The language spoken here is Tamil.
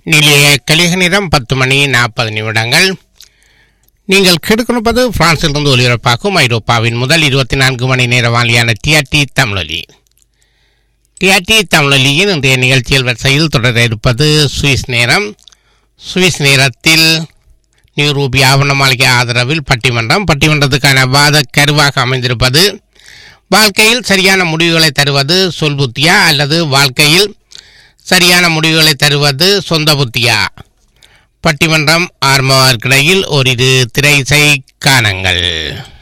நிலைய கலிக நேரம் பத்து மணி நாற்பது நிமிடங்கள் நீங்கள் கெடுக்கணுப்பது பிரான்சிலிருந்து ஒலிபரப்பாகும் ஐரோப்பாவின் முதல் இருபத்தி நான்கு மணி நேர வாலியான டிஆர்டி தமிழொலி டிஆர்டி தமிழொலியின் இன்றைய நிகழ்ச்சியில் வரிசையில் தொடர இருப்பது சுவிஸ் நேரம் சுவிஸ் நேரத்தில் நியூ ரூபி ஆவண மாளிகை ஆதரவில் பட்டிமன்றம் பட்டிமன்றத்துக்கான வாத கருவாக அமைந்திருப்பது வாழ்க்கையில் சரியான முடிவுகளை தருவது சொல் புத்தியா அல்லது வாழ்க்கையில் சரியான முடிவுகளை தருவது சொந்த புத்தியா பட்டிமன்றம் ஆர்மவர்கிடையில் ஓரிரு திரை இசை காணங்கள்